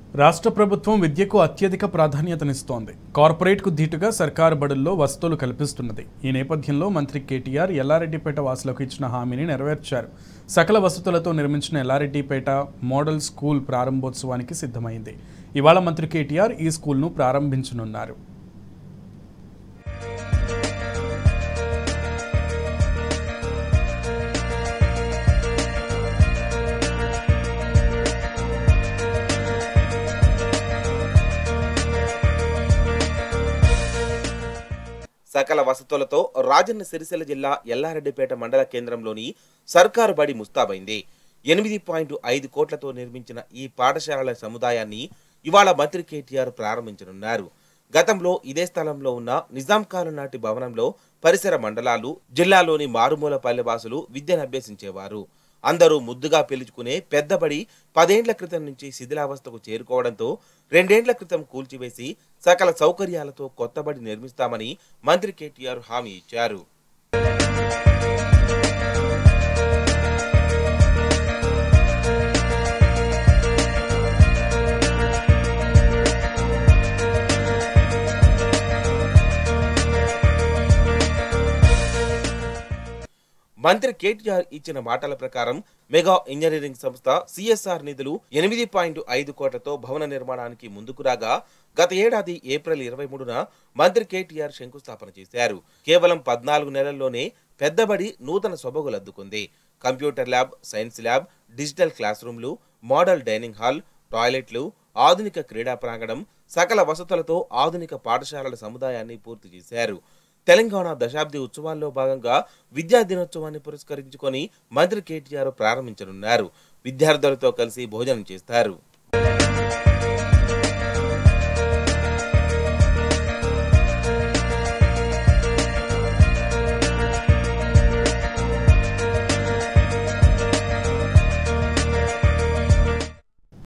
రాష్ట్ర ప్రభుత్వం విద్యకు అత్యధిక ప్రాధాన్యతనిస్తోంది కార్పొరేట్కు ధీటుగా సర్కారు బడుల్లో వసతులు కల్పిస్తున్నది ఈ నేపథ్యంలో మంత్రి కేటీఆర్ ఎల్లారెడ్డిపేట వాసులకు ఇచ్చిన హామీని నెరవేర్చారు సకల వసతులతో నిర్మించిన ఎల్లారెడ్డిపేట మోడల్ స్కూల్ ప్రారంభోత్సవానికి సిద్ధమైంది ఇవాళ మంత్రి కేటీఆర్ ఈ స్కూల్ను ప్రారంభించనున్నారు సకల వసతులతో రాజన్న సిరిసిల్ల జిల్లా ఎల్లారెడ్డిపేట మండల కేంద్రంలోని సర్కారు బడి ముస్తాబైంది ఎనిమిది పాయింట్ ఐదు కోట్లతో నిర్మించిన ఈ పాఠశాలల సముదాయాన్ని ఇవాళ మంత్రి కేటీఆర్ ప్రారంభించనున్నారు గతంలో ఇదే స్థలంలో ఉన్న నిజాం కాలం నాటి భవనంలో పరిసర మండలాలు జిల్లాలోని మారుమూల పల్లెవాసులు విద్యను అభ్యసించేవారు అందరూ ముద్దుగా పిలుచుకునే పెద్దబడి పదేండ్ల క్రితం నుంచి శిథిలావస్థకు చేరుకోవడంతో రెండేండ్ల క్రితం కూల్చివేసి సకల సౌకర్యాలతో కొత్తబడి నిర్మిస్తామని మంత్రి కేటీఆర్ హామీ ఇచ్చారు మంత్రి కేటీఆర్ ఇచ్చిన మాటల ప్రకారం మెగా ఇంజనీరింగ్ సంస్థ సిఎస్ఆర్ నిధులు ఎనిమిది పాయింట్ ఐదు కోట్లతో భవన నిర్మాణానికి ముందుకు రాగా గత ఏడాది ఏప్రిల్ ఇరవై మూడున మంత్రి కేటీఆర్ శంకుస్థాపన చేశారు కేవలం పద్నాలుగు నెలల్లోనే పెద్దబడి నూతన సొబగులద్దుకుంది computer lab science lab digital class రూమ్లు మోడల్ డైనింగ్ హాల్ టాయిలెట్లు ఆధునిక క్రీడా ప్రాంగణం సకల వసతులతో ఆధునిక పాఠశాలల సముదాయాన్ని పూర్తి చేశారు తెలంగాణ దశాబ్ది ఉత్సవాల్లో భాగంగా విద్యా దినోత్సవాన్ని పురస్కరించుకొని మంత్రి కేటీఆర్ ప్రారంభించనున్నారు విద్యార్థులతో కలిసి భోజనం చేస్తారు